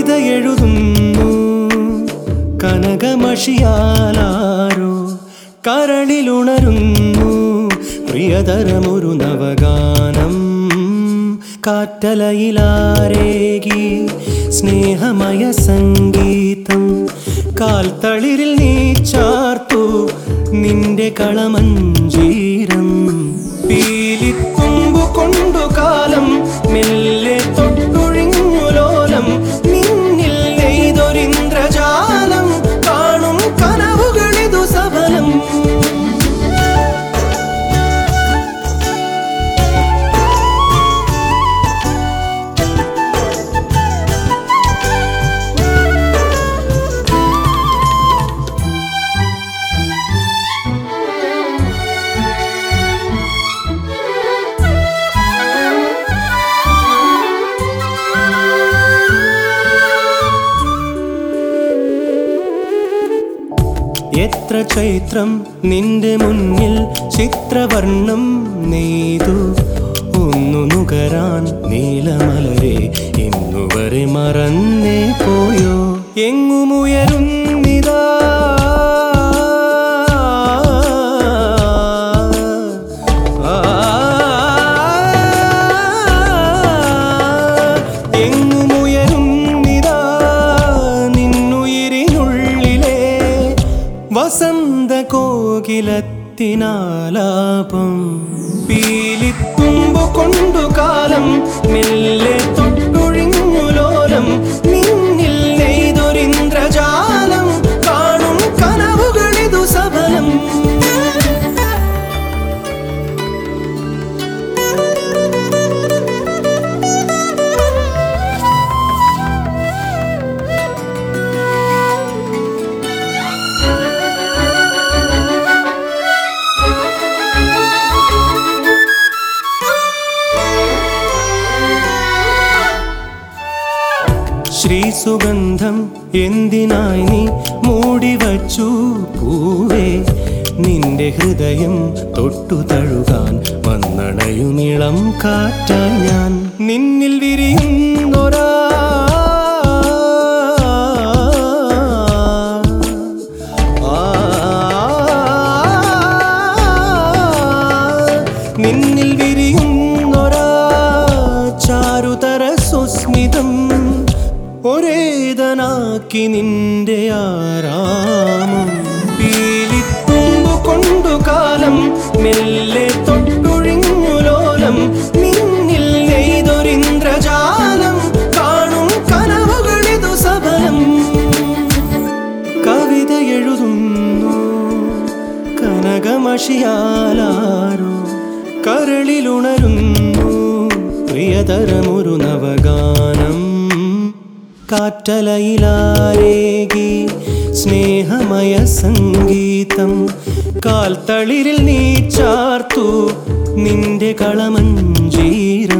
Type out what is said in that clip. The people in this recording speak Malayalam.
കവിത എഴുതുന്നു കനകമഷിയാലാരോ കരളിലുണരുന്നു പ്രിയതരമൊരു നവഗാനം കാറ്റലയിലാരേകി സ്നേഹമയ സംഗീതം കാൽത്തളിരിൽ നീ ചാർത്തു നിന്റെ കളമഞ്ചീരം പീലിത്തുമ്പു കൊണ്ടു കാലം മെല്ലെ തൊട്ടൊഴിഞ്ഞു ലോലം നിന്നിൽ നെയ്തൊരിന്ദ്രജാലം കാണും കനവുകളിതു സഫലം എത്ര ചൈത്രം നിന്റെ മുന്നിൽ ചിത്രവർണ്ണം നെയ്തു ഒന്നു നുകരാൻ നീലമലരെ ഇന്നുവരെ മറന്നേ പോയോ എങ്ങുമുയരുന്നിതാ എങ്ങുമുയരുന്നിതാ നിന്നുയിരിനുള്ളിലെ വസന്ത കോകിലത്തിനാലാപം പീലിത്തുമ്പു കൊണ്ടു കാലം മെല്ലെ തൊട്ടൊഴിഞ്ഞു ലോലം നിന്നിൽ നെയ്തൊരിന്ദ്രജാലം കാണും കനവുകളിതു സഫലം ശ്രീസുഗന്ധം എന്തിനായി നീ മൂടിവച്ചു പൂവേ നിന്റെ ഹൃദയം തൊട്ടു തഴുകാൻ വന്നണയുമിളം കാറ്റായി ഞാൻ നിന്നിൽ വിരിയുന്നൊരാ നിന്നിൽ വിരിയുന്നൊരാ ചാരുതര സുസ്മിതം ഒരേതനാക്കി നിന്റെ ആരാമം പീലിത്തുമ്പു കൊണ്ടു കാലം മെല്ലെ തൊട്ടൊഴിഞ്ഞു ലോലം നിന്നിൽ നെയ്തൊരിന്ദ്രജാലം കാണും കനവുകളിതു സഫലം കവിത എഴുതുന്നു കനകമഷിയാലാരോ കരളിലുണരുന്നു പ്രിയതരമൊരു നവഗാനം കാറ്റലയിലാരേകി സ്നേഹമയ സംഗീതം കാൽത്തളിരിൽ നീ ചാർത്തു നിന്റെ കളമഞ്ചീരം